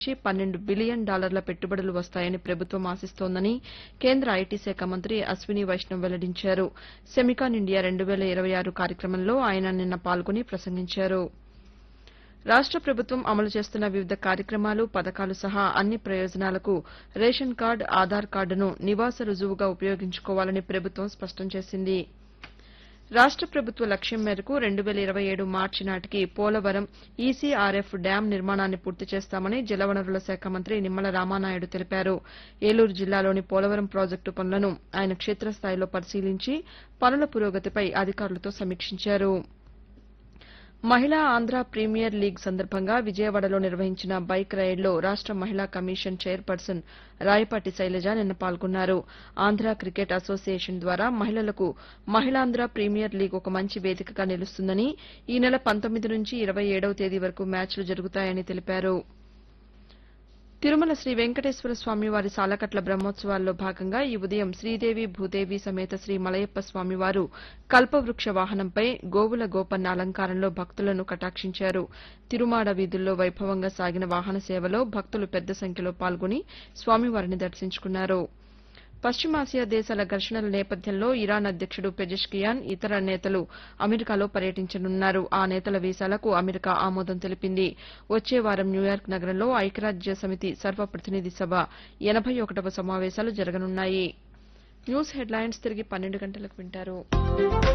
నుంచి పన్నెండు బిలియన్ డాలర్ల పెట్టుబడులు వస్తాయని ప్రభుత్వం ఆశిస్తోందని కేంద్ర ఐటీ శాఖ మంత్రి అశ్విని వైష్ణవ్ వెల్లడించారు సెమికాన్ ఇండియా రెండు వేల ఇరవై ఆరు కార్యక్రమంలో ఆయన నిన్న పాల్గొని ప్రసంగించారు రాష్ట ప్రభుత్వం అమలు చేస్తున్న వివిధ కార్యక్రమాలు పథకాలు సహా అన్ని ప్రయోజనాలకు రేషన్ కార్డు ఆధార్ కార్డును నివాస రుజువుగా ఉపయోగించుకోవాలని ప్రభుత్వం స్పష్టం చేసింది రాష్ట ప్రభుత్వ లక్ష్యం మేరకు రెండు వేల ఇరవై ఏడు మార్చి నాటికి పోలవరం ఈసీఆర్ఎఫ్ డ్యాం నిర్మాణాన్ని పూర్తి చేస్తామని జలవనరుల శాఖ మంత్రి నిమ్మల రామానాయుడు తెలిపారు ఏలూరు జిల్లాలోని పోలవరం ప్రాజెక్టు పనులను ఆయన క్షేత్రస్థాయిలో పరిశీలించి పనుల పురోగతిపై అధికారులతో సమీక్షించారు మహిళా ఆంధ్ర ప్రీమియర్ లీగ్ సందర్భంగా విజయవాడలో నిర్వహించిన బైక్ రైడ్లో రాష్ట మహిళా కమిషన్ చైర్పర్సన్ రాయపాటి శైలజ నిన్న పాల్గొన్నారు ఆంధ్ర క్రికెట్ అసోసియేషన్ ద్వారా మహిళలకు మహిళాంధ్ర ప్రీమియర్ లీగ్ ఒక మంచి వేదికగా నిలుస్తుందని ఈ నెల పంతొమ్మిది నుంచి ఇరవై ఏడవ తేదీ వరకు మ్యాచ్లు జరుగుతాయని తెలిపారు తిరుమల శ్రీ వెంకటేశ్వర స్వామి వారి సాలకట్ల బ్రహ్మోత్సవాల్లో భాగంగా ఈ ఉదయం శ్రీదేవి భూదేవి సమేత శ్రీ మలయప్ప స్వామివారు కల్పవృక్ష వాహనంపై గోవుల గోపన్న అలంకారంలో భక్తులను కటాక్షించారు తిరుమాడ వీధుల్లో వైభవంగా సాగిన వాహన సేవలో భక్తులు పెద్ద సంఖ్యలో పాల్గొని స్వామివారిని దర్శించుకున్నారు పశ్చిమాసియా దేశాల ఘర్షణల నేపథ్యంలో ఇరాన్ అధ్యక్షుడు పెజెష్కియాన్ ఇతర నేతలు అమెరికాలో పర్యటించనున్నారు ఆ నేతల వీసాలకు అమెరికా ఆమోదం తెలిపింది వచ్చే వారం న్యూయార్క్ నగరంలో ఐక్యరాజ్య సమితి సర్వప్రతినిధి సభ ఎనబై ఒకటవ సమావేశాలు జరగనున్నాయి న్యూస్ హెడ్లైన్స్ తిరిగి పన్నెండు గంటలకు వింటారు